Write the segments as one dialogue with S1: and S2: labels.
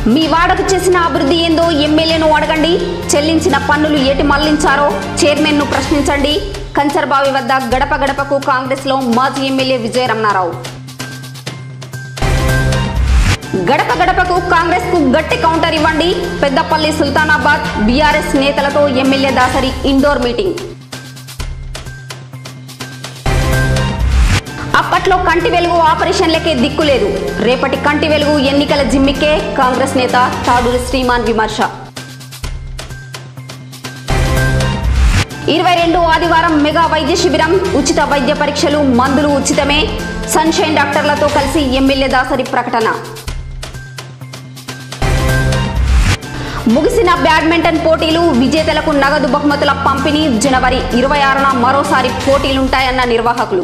S1: మీ వాడకు చేసిన అభివృద్ధి ఏందో ఎమ్మెల్యేను అడగండి చెల్లించిన పన్నులు ఏటి మళ్లించారో చైర్మన్ ను ప్రశ్నించండి కంచర్బావి వద్ద గడప గడపకు కాంగ్రెస్ లో మాజీ ఎమ్మెల్యే విజయరమణారావు గడప గడపకు కాంగ్రెస్ కు గట్టి కౌంటర్ ఇవ్వండి పెద్దపల్లి సుల్తానాబాద్ బీఆర్ఎస్ నేతలతో ఎమ్మెల్యే దాసరి ఇండోర్ మీటింగ్ అప్పట్లో కంటి వెలుగు ఆపరేషన్లకే దిక్కులేదు రేపటి కంటి వెలుగు ఎన్నికల జిమ్మికే కాంగ్రెస్ నేత తాడూరి శ్రీమాన్ విమర్శ ఇరవై రెండు ఆదివారం మెగా వైద్య శిబిరం ఉచిత వైద్య పరీక్షలు మందులు ఉచితమే సన్షైన్ డాక్టర్లతో కలిసి ఎమ్మెల్యే దాసరి ప్రకటన ముగిసిన బ్యాడ్మింటన్ పోటీలు విజేతలకు నగదు బహుమతుల పంపిణీ జనవరి ఇరవై ఆరున మరోసారి పోటీలుంటాయన్న నిర్వాహకులు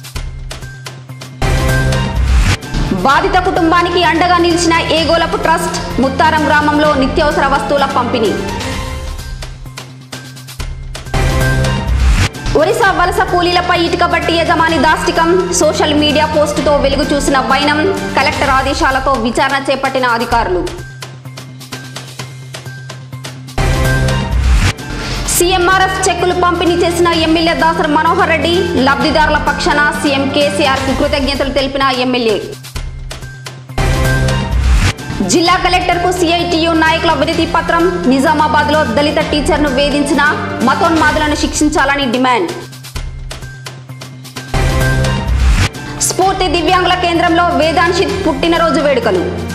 S1: బాధిత కుటుంబానికి అండగా నిలిచిన ఏగోలపు ట్రస్ట్ ముత్తారం గ్రామంలో నిత్యావసర వస్తువుల పంపిణీ ఒరిస్సా వలస కూలీలపై ఇటుక బట్టి యజమాని దాష్టికం సోషల్ మీడియా పోస్టుతో వెలుగు చూసిన వైనం కలెక్టర్ ఆదేశాలతో విచారణ చేపట్టిన అధికారులు సీఎంఆర్ఎఫ్ చెక్కులు పంపిణీ చేసిన ఎమ్మెల్యే దాసర్ మనోహర్ రెడ్డి లబ్ధిదారుల పక్షాన సీఎం కేసీఆర్ కు కృతజ్ఞతలు తెలిపిన ఎమ్మెల్యే జిల్లా కలెక్టర్ కు సిఐటియు నాయకుల వినతి పత్రం నిజామాబాద్ లో దళిత టీచర్ను వేధించిన మతోన్మాదులను శిక్షించాలని డిమాండ్ స్ఫూర్తి దివ్యాంగుల కేంద్రంలో వేదాంశిత్ పుట్టినరోజు వేడుకలు